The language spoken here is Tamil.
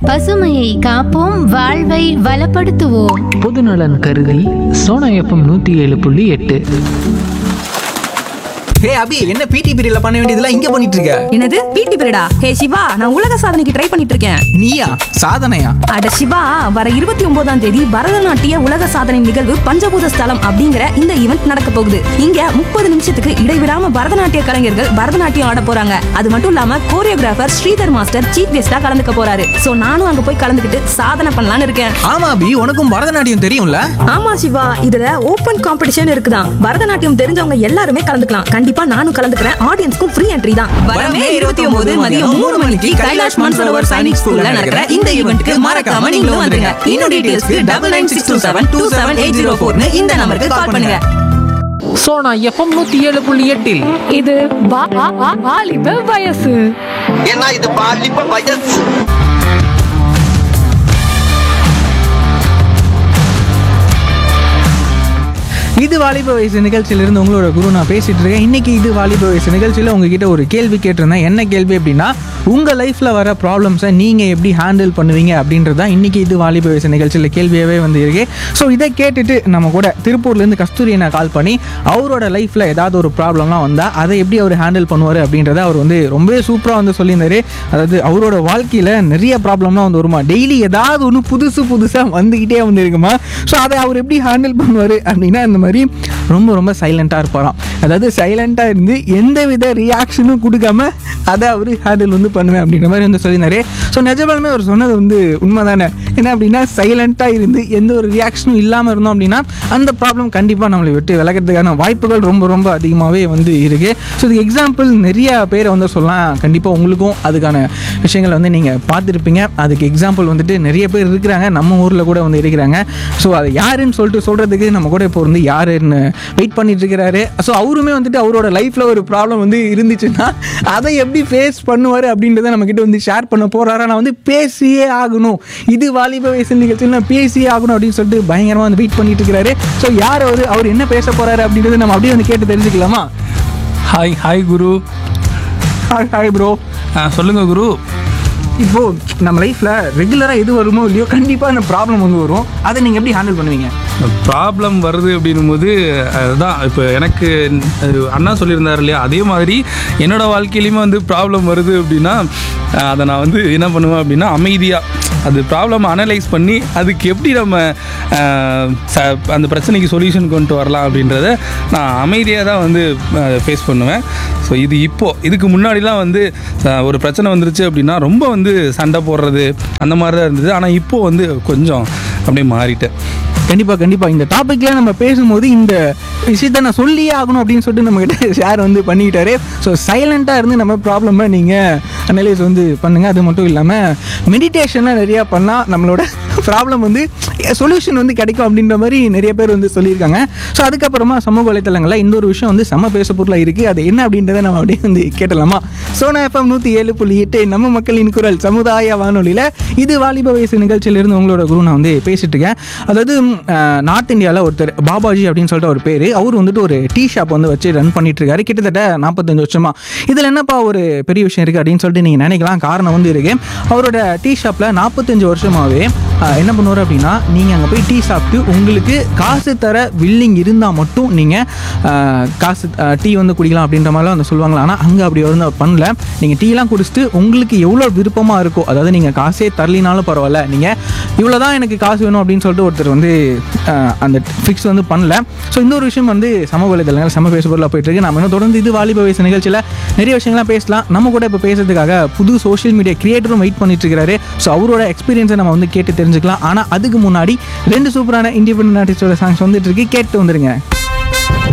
பசுமையை காப்போம் வாழ்வை வளப்படுத்துவோம் பொதுநலன் கருதி சோனா எஃப்எம் நூற்றி ஏழு புள்ளி எட்டு ஹே அபி என்ன பிடி பீரியட்ல பண்ண வேண்டியதெல்லாம் இங்க பண்ணிட்டு இருக்க என்னது பிடி பீரியடா ஹே சிவா நான் உலக சாதனைக்கு ட்ரை பண்ணிட்டு இருக்கேன் நீயா சாதனையா அட சிவா வர இருபத்தி ஒன்பதாம் தேதி பரதநாட்டிய உலக சாதனை நிகழ்வு பஞ்சபூத ஸ்தலம் அப்படிங்கிற இந்த ஈவெண்ட் நடக்க போகுது இங்க முப்பது நிமிஷத்துக்கு இடைவிடாம பரதநாட்டிய கலைஞர்கள் பரதநாட்டியம் ஆட போறாங்க அது மட்டும் இல்லாம கோரியோகிராஃபர் ஸ்ரீதர் மாஸ்டர் சீஃப் கெஸ்டா கலந்துக்க போறாரு சோ நானும் அங்க போய் கலந்துக்கிட்டு சாதனை பண்ணலாம்னு இருக்கேன் ஆமா அபி உனக்கும் பரதநாட்டியம் தெரியும்ல ஆமா சிவா இதுல ஓபன் காம்படிஷன் இருக்குதான் பரதநாட்டியம் தெரிஞ்சவங்க எல்லாருமே கலந்துக்கலாம் கண்டிப்பா நானும் கலந்துக்கிறேன் ஆடியன்ஸ்க்கும் ஃப்ரீ என்ட்ரி தான் வரமே இருபத்தி ஒன்பது மதியம் மூணு மணிக்கு கைலாஷ் மன்சரோவர் சைனிக் ஸ்கூல்ல நடக்கிற இந்த ஈவெண்ட்க்கு மறக்காம நீங்களும் வந்துருங்க இன்னும் டீடைல்ஸ்க்கு double nine six two seven two seven eight zero ஃபோர்னு இந்த நம்பருக்கு கால் பண்ணுங்க சோனா எஃப்எம் நூற்றி ஏழு புள்ளி எட்டில் இது வா- வா- வா- வாலிப வயசு ஏன்னா இது பாலிப்ப வயசு இது வாலிப வயசு நிகழ்ச்சியிலிருந்து உங்களோட குரு நான் பேசிட்டு இருக்கேன் இன்னைக்கு இது வாலிப வயசு நிகழ்ச்சியில் உங்ககிட்ட ஒரு கேள்வி கேட்டிருந்தேன் என்ன கேள்வி அப்படின்னா உங்க லைஃப்ல வர ப்ராப்ளம்ஸை நீங்க எப்படி ஹேண்டில் பண்ணுவீங்க அப்படின்றது தான் இன்னைக்கு இது வாலிப வயசு நிகழ்ச்சியில் கேள்வியாகவே வந்து இருக்கு ஸோ இதை கேட்டுட்டு நம்ம கூட திருப்பூர்லேருந்து கஸ்தூரி நான் கால் பண்ணி அவரோட லைஃப்ல ஏதாவது ஒரு ப்ராப்ளம்லாம் வந்தால் அதை எப்படி அவர் ஹேண்டில் பண்ணுவார் அப்படின்றத அவர் வந்து ரொம்பவே சூப்பராக வந்து சொல்லியிருந்தாரு அதாவது அவரோட வாழ்க்கையில் நிறைய ப்ராப்ளம்லாம் வந்து வருமா டெய்லி ஏதாவது ஒன்று புதுசு புதுசாக வந்துக்கிட்டே வந்து இருக்குமா ஸோ அதை அவர் எப்படி ஹேண்டில் பண்ணுவார் அப்படின்னா இந்த மாதிரி ரொம்ப ரொம்ப சைலண்ட்டாக இருப்பாராம் அதாவது சைலண்ட்டாக இருந்து எந்த வித ரியாக்ஷனும் கொடுக்காம அதை அவர் ஹேண்டில் வந்து பண்ணுவேன் அப்படின்ற மாதிரி வந்து சொல்லியிருந்தாரு ஸோ நிஜமாலுமே அவர் சொன்னது வந்து உண்மை தானே என்ன அப்படின்னா சைலண்ட்டாக இருந்து எந்த ஒரு ரியாக்ஷனும் இல்லாமல் இருந்தோம் அப்படின்னா அந்த ப்ராப்ளம் கண்டிப்பாக நம்மளை விட்டு விலகிறதுக்கான வாய்ப்புகள் ரொம்ப ரொம்ப அதிகமாகவே வந்து இருக்குது ஸோ இதுக்கு எக்ஸாம்பிள் நிறைய பேரை வந்து சொல்லலாம் கண்டிப்பாக உங்களுக்கும் அதுக்கான விஷயங்களை வந்து நீங்கள் பார்த்துருப்பீங்க அதுக்கு எக்ஸாம்பிள் வந்துட்டு நிறைய பேர் இருக்கிறாங்க நம்ம ஊரில் கூட வந்து இருக்கிறாங்க ஸோ அது யாருன்னு சொல்லிட்டு சொல்கிறதுக்கு நம்ம கூட இப்போ வந்து யாருன்னு வெயிட் பண்ணிட்டு இருக்கிறாரு ஸோ அவருமே வந்துட்டு அவரோட லைஃப்பில் ஒரு ப்ராப்ளம் வந்து இருந்துச்சுன்னா அதை எப்படி ஃபேஸ் பண்ணுவார் அப்படின்றத நம்மக்கிட்ட வந்து ஷேர் பண்ண போகிறாரா நான் வந்து பேசியே ஆகணும் இது வாலிப வயசு நிகழ்ச்சியில் நான் பேசியே ஆகணும் அப்படின்னு சொல்லிட்டு பயங்கரமாக வந்து வெயிட் பண்ணிட்டு இருக்கிறாரு ஸோ யார் அவர் அவர் என்ன பேச போகிறாரு அப்படின்றத நம்ம அப்படியே வந்து கேட்டு தெரிஞ்சுக்கலாமா ஹாய் ஹாய் குரு ஹாய் ஹாய் ப்ரோ ஆ, சொல்லுங்க குரு இப்போ நம்ம லைஃப்ல ரெகுலரா எது வருமோ இல்லையோ கண்டிப்பா அந்த ப்ராப்ளம் வந்து வரும் அதை நீங்க எப்படி ஹேண்டில் பண்ணுவீங்க ப்ராப்ளம் வருது அப்படின்னும் போது அதுதான் இப்போ எனக்கு அது அண்ணா சொல்லியிருந்தார் இல்லையா அதே மாதிரி என்னோட வாழ்க்கையிலையுமே வந்து ப்ராப்ளம் வருது அப்படின்னா அஹ், அதை நான் வந்து என்ன பண்ணுவேன் அப்படின்னா அமைதியாக அது ப்ராப்ளம் அனலைஸ் பண்ணி அதுக்கு எப்படி நம்ம அஹ், ச- அந்த பிரச்சனைக்கு சொல்யூஷன் கொண்டு வரலாம் அப்படின்றத நான் அமைதியாக தான் வந்து ஃபேஸ் பண்ணுவேன் ஸோ இது இப்போது இதுக்கு முன்னாடிலாம் வந்து அஹ், ஒரு பிரச்சனை வந்துருச்சு அப்படின்னா ரொம்ப வந்து சண்டை போடுறது அந்த மாதிரி தான் இருந்தது ஆனால் இப்போது வந்து கொஞ்சம் அப்படியே மாறிட்டேன் கண்டிப்பா கண்டிப்பா இந்த டாபிக்ல நம்ம பேசும்போது இந்த விஷயத்த நான் சொல்லியே ஆகணும் அப்படின்னு சொல்லிட்டு நம்ம கிட்ட ஷேர் வந்து பண்ணிக்கிட்டாரு ஸோ சைலண்டா இருந்து நம்ம ப்ராப்ளமை நீங்க அனலைஸ் வந்து பண்ணுங்க அது மட்டும் இல்லாம மெடிடேஷன்லாம் நிறைய பண்ணா நம்மளோட ப்ராப்ளம் வந்து சொல்யூஷன் வந்து கிடைக்கும் அப்படின்ற மாதிரி நிறைய பேர் வந்து சொல்லியிருக்காங்க ஸோ அதுக்கப்புறமா சமூக வலைத்தளங்களில் இந்த ஒரு விஷயம் வந்து செம்ம பேச பொருளாக இருக்குது அது என்ன அப்படின்றத நம்ம அப்படியே வந்து கேட்டலாமா சோனா எஃப்எம் நூற்றி ஏழு புள்ளி எட்டு நம்ம மக்களின் குரல் சமுதாய வானொலியில் இது வாலிப வயசு நிகழ்ச்சியிலிருந்து உங்களோட குரு நான் வந்து பேசிட்டு இருக்கேன் அதாவது ம், அஹ், நார்த் இந்தியாவில் ஒருத்தர் பாபாஜி அப்படின்னு சொல்லிட்டு ஒரு பேர் அவர் வந்துட்டு ஒரு டீ ஷாப் வந்து வச்சு ரன் பண்ணிட்டு இருக்காரு கிட்டத்தட்ட நாற்பத்தஞ்சு வருஷமா இதில் என்னப்பா ஒரு பெரிய விஷயம் இருக்குது அப்படின்னு சொல்லிட்டு நீங்கள் நினைக்கலாம் காரணம் வந்து இருக்கு அவரோட டீ ஷாப்பில் நாற்பத்தஞ்சு வருஷமாகவே ஆஹ் என்ன பண்ணுவார் அப்படின்னா நீங்கள் அங்கே போய் டீ சாப்பிட்டு உங்களுக்கு காசு தர வில்லிங் இருந்தால் மட்டும் நீங்கள் காசு டீ வந்து குடிக்கலாம் அப்படின்ற மாதிரிலாம் வந்து சொல்லுவாங்களா ஆனால் அங்கே அப்படி வந்து அவர் பண்ணல நீங்கள் டீலாம் குடிச்சிட்டு உங்களுக்கு எவ்வளோ விருப்பமாக இருக்கோ அதாவது நீங்கள் காசே தரலினாலும் பரவாயில்ல நீங்கள் இவ்வளோ தான் எனக்கு காசு வேணும் அப்படின்னு சொல்லிட்டு ஒருத்தர் வந்து ஆஹ் அந்த ஃபிக்ஸ் வந்து பண்ணல ஸோ இந்த ஒரு விஷயம் வந்து சமூக வலைதளங்கள் சம பேச பொருளாக போயிட்டு இருக்கு நம்ம இன்னும் தொடர்ந்து இது வாலிப வயசு நிகழ்ச்சியில் நிறைய விஷயங்கள்லாம் பேசலாம் நம்ம கூட இப்போ பேசுறதுக்காக புது சோஷியல் மீடியா கிரியேட்டரும் வெயிட் பண்ணிட்டு இருக்காரு ஸோ அவரோட எக்ஸ்பீரியன்ஸை நம்ம வந்து கேட்டு தெரிஞ்சுக்கலாம் ஆனால் அதுக்கு முன்னாடி ரெண்டு சூப்பரான இண்டிபெண்டன்ட் ஆர்டிஸ்டோட சாங்ஸ் வந்துட்டு இருக்கு கேட்டு வந்துருங்க